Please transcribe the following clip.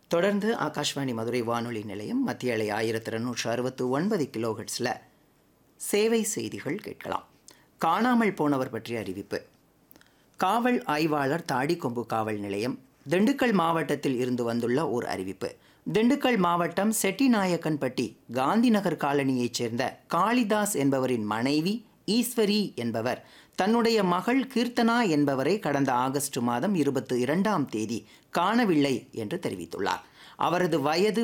தொடர்ந்து ஆகாஷ்வாணி மதுரை வானொலி நிலையம் மத்திய அலை ஆயிரத்தி இருநூற்று அறுபத்து ஒன்பது கிலோஹெட்ஸில் சேவை செய்திகள் கேட்கலாம் காணாமல் போனவர் பற்றிய அறிவிப்பு காவல் ஆய்வாளர் தாடிக்கொம்பு காவல் நிலையம் திண்டுக்கல் மாவட்டத்தில் இருந்து வந்துள்ள ஓர் அறிவிப்பு திண்டுக்கல் மாவட்டம் செட்டிநாயக்கன்பட்டி காந்தி நகர் காலனியைச் சேர்ந்த காளிதாஸ் என்பவரின் மனைவி ஈஸ்வரி என்பவர் தன்னுடைய மகள் கீர்த்தனா என்பவரை கடந்த ஆகஸ்ட் மாதம் இருபத்தி இரண்டாம் தேதி காணவில்லை என்று தெரிவித்துள்ளார் அவரது வயது